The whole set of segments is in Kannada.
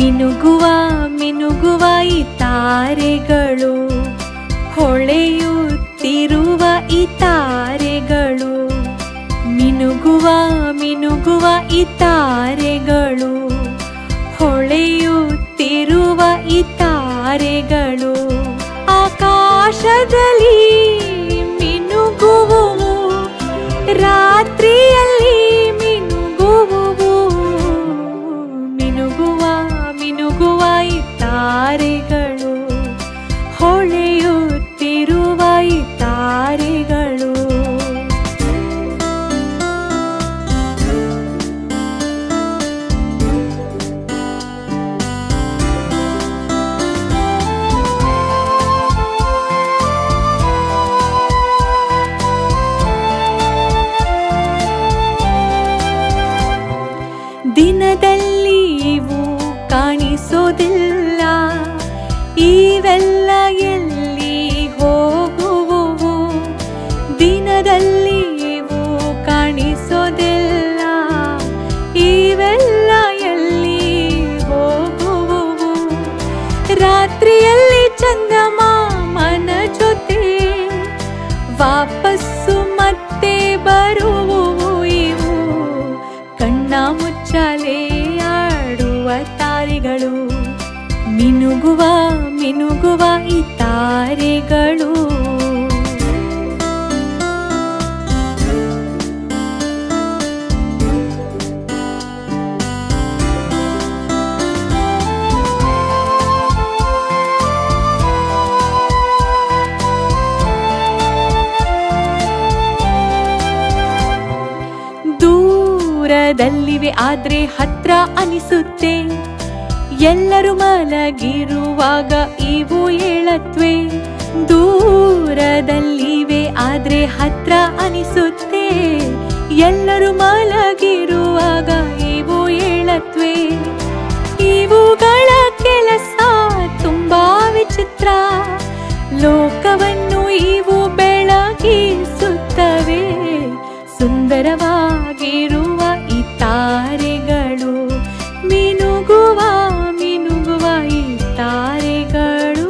ಮಿನುಗುವ ಮಿನುಗುವ ಈ ತಾರೆಗಳು ಹೊಳೆಯುತ್ತಿರುವ ಈ ತಾರೆಗಳು ಮಿನುಗುವ ಮಿನುಗುವ ಈ ತಾರೆಗಳು ಹೊಳೆಯುತ್ತಿರುವ ಈ ತಾರೆಗಳು ಆಕಾಶದಲ್ಲಿ ಮಿನುಗುವುವು ರಾತ್ರಿಯಲ್ಲಿ ಮಿನುಗುವುವು ಮಿನುಗುವ ಮಿನುಗುವ ಈ ತಾರೆಗಳು ಹೊಳೆಯುತ್ತಿರುವ ಈ ತಾರೆಗಳು ದಿನದಲ್ಲಿ ಇವು ಕಾಣಿಸೋದಿಲ್ಲ ಇವೆಲ್ಲ ಎಲ್ಲಿ ಹೋಗುವುವು ದಿನದಲ್ಲಿ ಇವು ಕಾಣಿಸೋದಿಲ್ಲ ಇವೆಲ್ಲ ಎಲ್ಲಿ ಹೋಗುವುವು ರಾತ್ರಿಯಲ್ಲಿ ಚಂದಮಾಮನ ಜೊತೆ ವಾಪಸ್ಸು ಮತ್ತೆ ಬರುವುವು ಇವು ಕಣ್ಣ ಮುಚ್ಚಾಲೆ ಆಡುವ ತಾರೆಗಳು ಮಿನುಗುವ ಮಿನುಗುವ ಈ ತಾರೆಗಳು ದೂರದಲ್ಲಿವೆ ಆದ್ರೆ ಹತ್ರ ಅನಿಸುತ್ತೆ ಎಲ್ಲರೂ ಮಲಗಿರುವಾಗ ಇವು ಏಳತ್ವೆ ದೂರದಲ್ಲಿವೆ ಆದ್ರೆ ಹತ್ರ ಅನಿಸುತ್ತೆ ಎಲ್ಲರೂ ಮಲಗಿರುವಾಗ ಇವು ಏಳತ್ವೆ ಇವುಗಳ ಕೆಲಸ ತುಂಬಾ ವಿಚಿತ್ರ ಲೋಕವನ್ನು ಇವು ಬೆಳಗಿಸುತ್ತವೆ ಸುಂದರವಾಗಿರುವ ಈ ತಾರೆಗಳು ಮಿನುಗುವ ಮಿನುಗುವ ಈ ತಾರೆಗಳು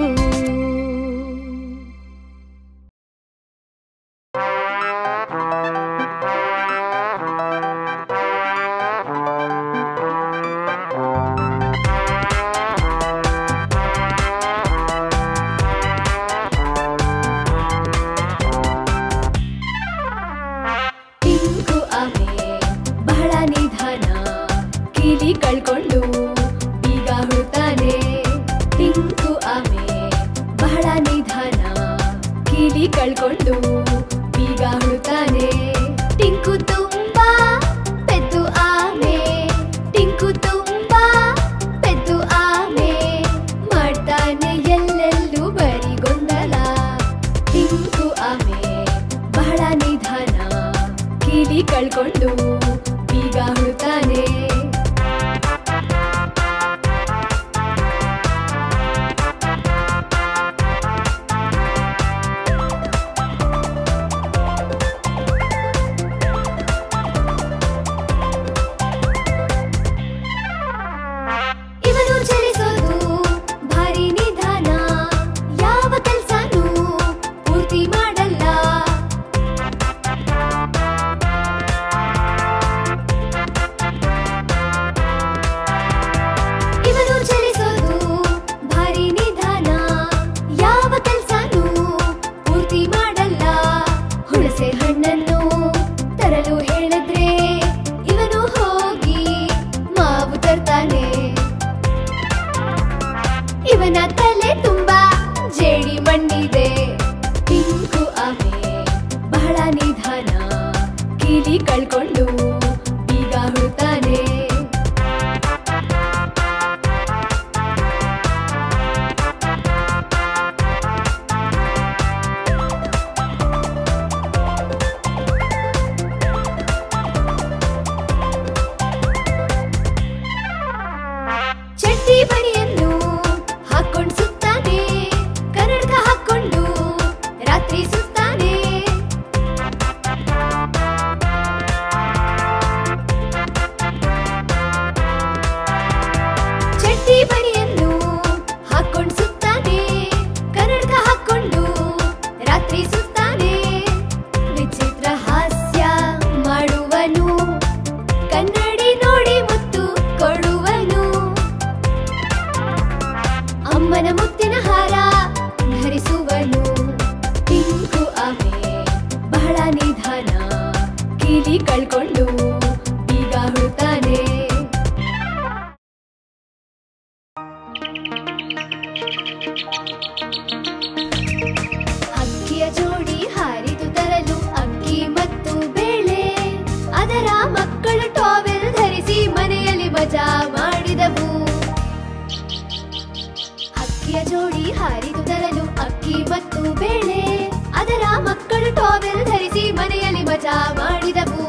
ಟಿಂಕು ಆಮೆ ಬಹಳ ನಿಧಾನ ಕೀಲಿ ಕಳ್ಕೊಂಡು ಬೀಗ ಹುಡುತಾನೆ ಟಿಂಕು ಆಮೆ ಬಹಳ ನಿಧಾನ ಕೀಲಿ ಕಳ್ಕೊಂಡು ಬೀಗ ಹುಡುತಾನೆ ಟಿಂಕು ತುಂಬಾ ಪೆದ್ದು ಆಮೆ ಟಿಂಕು ತುಂಬಾ ಪೆದ್ದು ಆಮೆ ಮಾಡ್ತಾನೆ ಎಲ್ಲೆಲ್ಲೂ ಬರಿ ಗೊಂದಲ ಟಿಂಕು ಆಮೆ ಬಹಳ ನಿಧಾನ ಕೀಲಿ ಕಳ್ಕೊಂಡು ಬೀಗ ಹುಡುತಾನೆ ಇವನು ಚಲಿಸೋದು ಭಾರಿ ನಿಧಾನ ಯಾವ ಕೆಲ್ಸನೂ ಪೂರ್ತಿ ಮಾಡಲ್ಲ ಇವನು ಚಲಿಸೋದು ಭಾರಿ ನಿಧಾನ ಯಾವ ಕೆಲ್ಸನೂ ಪೂರ್ತಿ ಮಾಡಲ್ಲ ಹುಣಸೆ ಹಣ್ಣನ್ನು ತರಲು ಹೇಳಿದ್ರೆ ಇವನು ಹೋಗಿ ಮಾವು ತರ್ತಾನೆ ಇವನ ತಲೆ ತುಂಬಾ ಜೇಡಿ ಮಣ್ಣಿದೆ ಪಿಂಕು ಆಮೆ ಬಹಳ ನಿಧಾನ ಕೀಲಿ ಕಳ್ಕೊಂಡು ಬೀಗ ಹುಡುತಾನೆ ಚಡ್ಡಿ ಬನಿಯನ್ನು ಹಾಕೊಂಡು ಸುತ್ತಾನೆ ಕನ್ನಡಕ ಹಾಕೊಂಡು ರಾತ್ರಿ ಸುತ್ತಾನೆ ಕಳ್ಕೊಂಡು ಬೀಗ ಹುಡುಕ್ತಾನೆ ಅಕ್ಕಿಯ ಜೋಡಿ ಹಾರಿದು ತರಲು ಅಕ್ಕಿ ಮತ್ತು ಬೇಳೆ ಅದರ ಮಕ್ಕಳು ಟಾವೆಲ್ ಧರಿಸಿ ಮನೆಯಲ್ಲಿ ಮಜಾ ಮಾಡಿದವು ಅಕ್ಕಿಯ ಜೋಡಿ ಹಾರಿದು ತರಲು ಅಕ್ಕಿ ಮತ್ತು ಬೇಳೆ ಅದರ ಮಕ್ಕಳು ಟಾವೆಲ್ ಧರಿಸಿ ಮನೆಯಲ್ಲಿ ಮಜಾ ಮಾಡಿದವು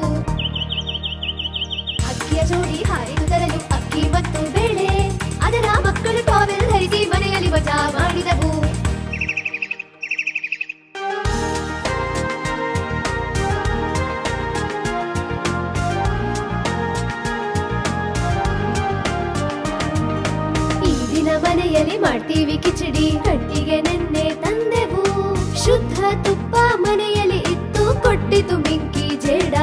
ಅಕ್ಕಿಯ ಜೋಡಿ ಹಾರಿದು ತರಲು ಅಕ್ಕಿ ಮತ್ತು ಬೇಳೆ ಅದರ ಮಕ್ಕಳು ಟಾವೆಲ್ ಧರಿಸಿ ಮನೆಯಲ್ಲಿ ಮಜಾ ಮಾಡಿದವು ಈ ದಿನ ಮನೆಯಲ್ಲಿ ಮಾಡ್ತೀವಿ ಕಿಚಡಿ ಕಟ್ಟಿಗೆ ನೆನ್ನೆ ತಂದೆವು ಶುದ್ಧ ತುಪ್ಪ ಮನೆಯಲ್ಲಿ ಇತ್ತು ಕೊಟ್ಟಿತು ಮಿಂಕಿ ಜೇಡ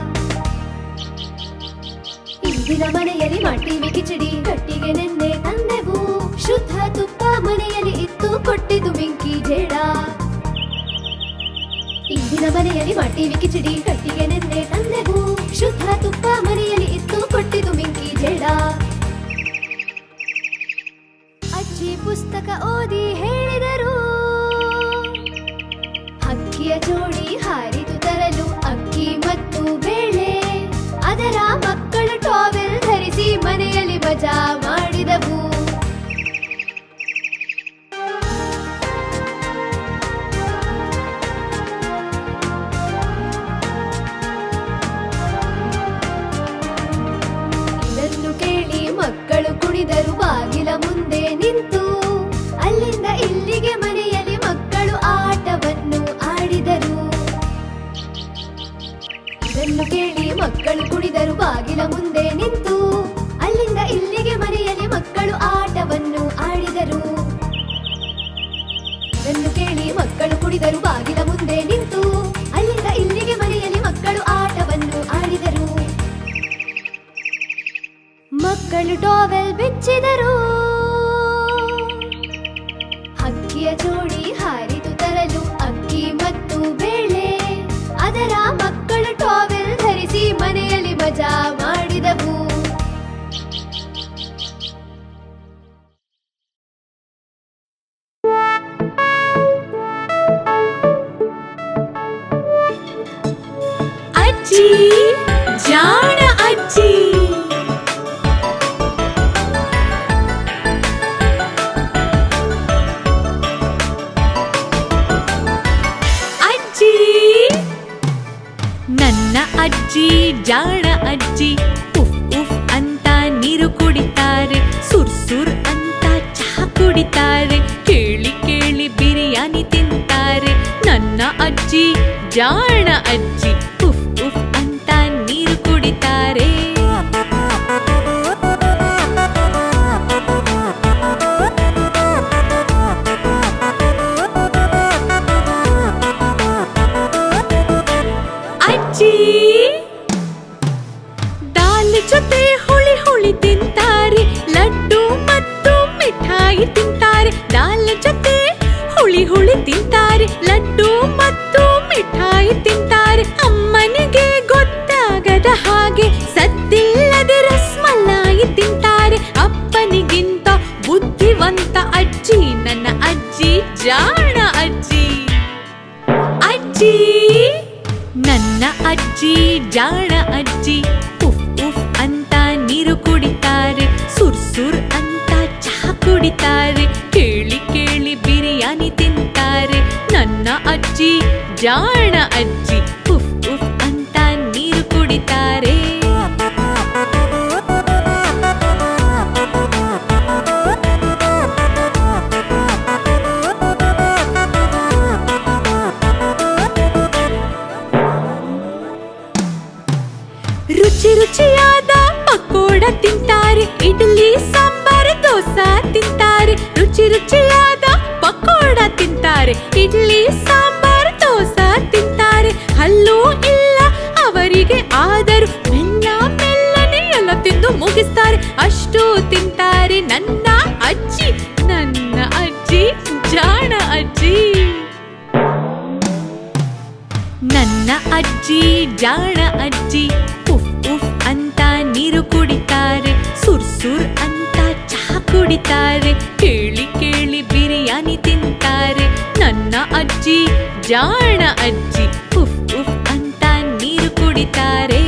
ಈ ದಿನ ಮನೆಯಲ್ಲಿ ಮಾಡ್ತೀವಿ ಕಿಚಡಿ ಕಟ್ಟಿಗೆ ನೆನ್ನೆ ತಂದೆವು ಶುದ್ಧ ತುಪ್ಪ ಮನೆಯಲ್ಲಿ ಇತ್ತು ಕೊಟ್ಟಿತು ಮಿಂಕಿ ಜೇಡ ಈ ದಿನ ಮನೆಯಲ್ಲಿ ಮಾಡ್ತೀವಿ ಕಿಚಡಿ ಕಟ್ಟಿಗೆ ನೆನ್ನೆ ತಂದೆವು ಶುದ್ಧ ತುಪ್ಪ ಮನೆಯಲ್ಲಿ ಇತ್ತು ಕೊಟ್ಟಿತು ಮಿಂಕಿ ಜೇಡ ಅಜ್ಜಿ ಪುಸ್ತಕ ಓದಿ ಹೇಳಿದರು ಅಕ್ಕಿಯ ಜೋಡಿ ಹಾರಿದು ತರಲು ಅಕ್ಕಿ ಮತ್ತು ಬೇಳೆ ಅದರ ಮಕ್ಕಳು ಟಾವೆಲ್ ಧರಿಸಿ ಮನೆಯಲ್ಲಿ ಮಜಾ ಮಾಡಿದವು ಇದನ್ನು ಕೇಳಿ ಮಕ್ಕಳು ಕುಣಿದರು ಬಾಗಿಲ ಮುಂದೆ ನಿಂತು ಅಲ್ಲಿಂದ ಇಲ್ಲಿಗೆ ಮನೆಯಲ್ಲಿ ಮಕ್ಕಳು ಆಟವನ್ನು ಆಡಿದರು ಇದನ್ನು ಕೇಳಿ ಮಕ್ಕಳು ಕುಣಿದರು ಬಾಗಿಲ ಮುಂದೆ ನಿಂತು ಅಲ್ಲಿಂದ ಇಲ್ಲಿಗೆ ಮನೆಯಲ್ಲಿ ಮಕ್ಕಳು ಆಟವನ್ನು ಆಡಿದರು ಇದನ್ನು ಕೇಳಿ ಮಕ್ಕಳು ಕುಣಿದರು ಬಾಗಿಲ ಮುಂದೆ ನಿಂತು ಅಲ್ಲಿಂದ ಇಲ್ಲಿಗೆ ಮನೆಯಲ್ಲಿ ಮಕ್ಕಳು ಆಟವನ್ನು ಆಡಿದರು ಮಕ್ಕಳು ಟಾವೆಲ್ ಬಿಚ್ಚಿದರು ಅಕ್ಕಿಯ ಜೋಡಿ ಹಾರಿದು ತರಲು ಅಕ್ಕಿ ಮತ್ತು ಬೇಳೆ ಅದರ ಮಕ್ಕಳು ಟಾವೆಲ್ ಧರಿಸಿ ಮನೆಯಲ್ಲಿ ಮಜಾ ಮಾಡಿದವು ಅಜ್ಜಿ ಜಾಣ ಅಜ್ಜಿ ಅಜ್ಜಿ ನನ್ನ ಅಜ್ಜಿ ಜಾಣ ಅಜ್ಜಿ ಉಫ್ ಉಫ್ ಅಂತ ನೀರು ಕುಡಿತಾರೆ ಸುರ್ ಸುರ್ ಅಂತ ಚಹಾ ಕುಡಿತಾರೆ ಕೇಳಿ ಕೇಳಿ ಬಿರಿಯಾನಿ ತಿಂತಾರೆ ನನ್ನ ಅಜ್ಜಿ ಜಾಣ ಅಜ್ಜಿ ಉಫ್ ಉಫ್ ಅಂತ ನೀರು ಕುಡಿತಾರೆ ಅಜ್ಜಿ ದಾಲ್ ಜೊತೆ ಹುಳಿ ಹುಳಿ ತಿಂತಾರೆ ಲಡ್ಡು ಮತ್ತು ಮಿಠಾಯಿ ತಿಂತಾರೆ ದಾಲ್ ಜೊತೆ ಹುಳಿ ಹುಳಿ ತಿಂತಾರೆ ಲಡ್ಡು ಮತ್ತು ಮಿಠಾಯಿ ತಿಂತಾರೆ ಅಮ್ಮನಿಗೆ ಗೊತ್ತಾಗದ ಹಾಗೆ ಸದ್ದಿಲ್ಲದೆ ರಸ್ಮಲಾಯಿ ತಿಂತಾರೆ ಅಪ್ಪನಿಗಿಂತ ಬುದ್ಧಿವಂತ ಅಜ್ಜಿ ನನ್ನ ಅಜ್ಜಿ ಜಾಣ ಅಜ್ಜಿ ಅಜ್ಜಿ ನನ್ನ ಅಜ್ಜಿ ಜಾಣ ಅಜ್ಜಿ ಉಫ್ ಉಫ್ ಅಂತ ನೀರು ಕುಡಿತಾರೆ ಸುರ್ ಸುರ್ ಅಂತ ಚಹಾ ಕುಡಿತಾರೆ ಕೇಳಿ ಕೇಳಿ ಬಿರಿಯಾನಿ ತಿಂತಾರೆ ನನ್ನ ಅಜ್ಜಿ ಜಾಣ ಅಜ್ಜಿ ಉಫ್ ಉಫ್ ಅಂತ ನೀರು ಕುಡಿತಾರೆ ರುಚಿ ರುಚಿಯಾದ ಪಕೋಡ ತಿಂತಾರೆ ಇಡ್ಲಿ ಸಾಂಬಾರ್ ದೋಸಾ ತಿಂತಾರೆ ರುಚಿ ರುಚಿಯಾದ ಪಕೋಡ ತಿಂತಾರೆ ಇಡ್ಲಿ ಸಾಂಬಾರ್ ದೋಸಾ ತಿಂತಾರೆ ಹಲ್ಲು ಇಲ್ಲ ಅವರಿಗೆ ಆದರೂ ಮೆಲ್ಲ ಮೆಲ್ಲನೆ ಎಲ್ಲ ತಿಂದು ಮುಗಿಸ್ತಾರೆ ಅಷ್ಟು ತಿಂತಾರೆ ನನ್ನ ಅಜ್ಜಿ ನನ್ನ ಅಜ್ಜಿ ಜಾಣ ಅಜ್ಜಿ ನನ್ನ ಅಜ್ಜಿ ಜಾಣ ಅಜ್ಜಿ ಅಜ್ಜಿ ಜಾಣ ಅಜ್ಜಿ ಉಫ್ ಉಫ್ ಅಂತ ನೀರು ಕುಡಿತಾರೆ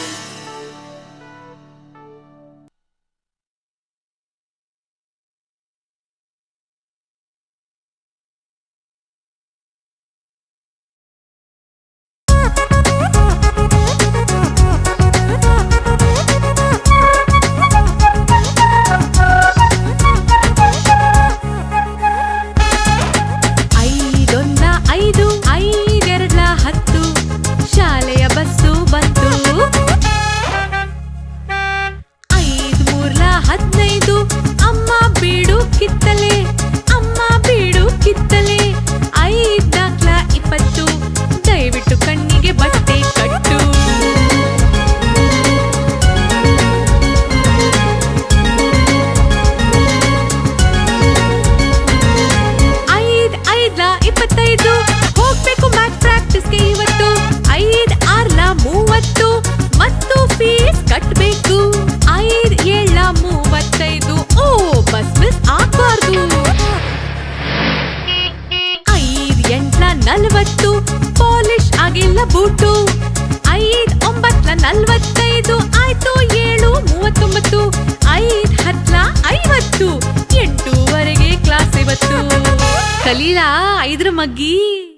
ಐದೊಂದ ಐದು ಐದೆರಡ್ಲ ಹತ್ತು ಶಾಲೆಯ ಬಸ್ಸು ಬಂತು ಐದ್ ಮೂರ್ಲ ಹದಿನೈದು ಅಮ್ಮ ಬೀಡು ಕಿತ್ತಲೆ ಅಮ್ಮ ಬೀಡು ಕಿತ್ತಲೆ ಐದ್ ನಾಲ್ಕ್ಲ ಇಪ್ಪತ್ತು ದಯವಿಟ್ಟು ಕಣ್ಣಿಗೆ ಬಟ್ಟೆ ಕಟ್ಟು ಐದ್ ಐದ್ಲ ಇಪ್ಪತ್ತೈದು ಹೋಗ್ಬೇಕು ಮ್ಯಾಥ್ ಪ್ರಾಕ್ಟೀಸ್ಗೆ ಇವತ್ತು ಐದ್ ಆರ್ಲ ಮೂವತ್ತು ಮತ್ತು ಫೀಸ್ ಕಟ್ಬೇಕು ಐದ್ ಏಳ್ಲ ಮೂವತ್ತೈದು ಓ ಬಸ್ ಮಿಸ್ ಆಗ್ಬಾರ್ದು ಐದ್ ಎಂಟ್ಲ ನಲ್ವತ್ತು ಪಾಲಿಶ್ ಆಗಿಲ್ಲ ಬೂಟು ಐದ್ ಒಂಬತ್ಲ ನಲ್ವತ್ತೈದು ಆಯ್ತು ಏಳು ಮೂವತ್ತೊಂಬತ್ತು ಐದ್ ಹತ್ಲ ಐವತ್ತು ಎಂಟೂವರೆಗೆ ಕ್ಲಾಸ್ ಇವತ್ತು ಕಲೀಲಾ ಐದ್ರ ಮಗ್ಗಿ